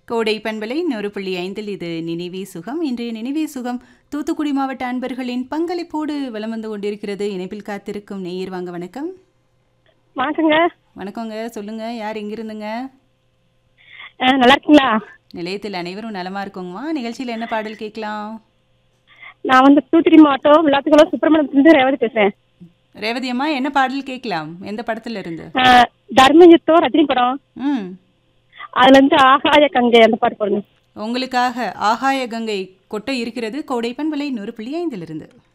கோடை பண்பலை நூறு புள்ளி ஐந்தில் இது நினைவே சுகம் இன்றைய நினைவே சுகம் தூத்துக்குடி மாவட்ட அன்பர்களின் பங்களிப்போடு வலம் வந்து கொண்டிருக்கிறது இணைப்பில் காத்திருக்கும் நேயர் வாங்க வணக்கம் வணக்கங்க வணக்கங்க சொல்லுங்க யார் எங்கிருந்துங்க அஹ், நல்லா இருக்கீங்களா நிலையத்தில் அனைவரும் நலமா இருக்கோங்கம்மா நிகழ்ச்சியில் என்ன பாடல் கேட்கலாம் நான் வந்து தூத்துக்குடி மாவட்டம் விளாத்துக்குளம் சுப்பிரமணியத்துலேருந்து ரேவதி பேசுறேன் ரேவதி அம்மா என்ன பாடல் கேட்கலாம் எந்த படத்துல இருந்து அஹ், தர்மயுத்தம் ரஜினி படம் ம் அதுல இருந்து ஆகாய கங்கை அந்த பாட்டு போடுங்க உங்களுக்காக ஆகாய கங்கை கொட்டை இருக்கிறது கோடை பண்பலை நூறு புள்ளி ஐந்திலிருந்து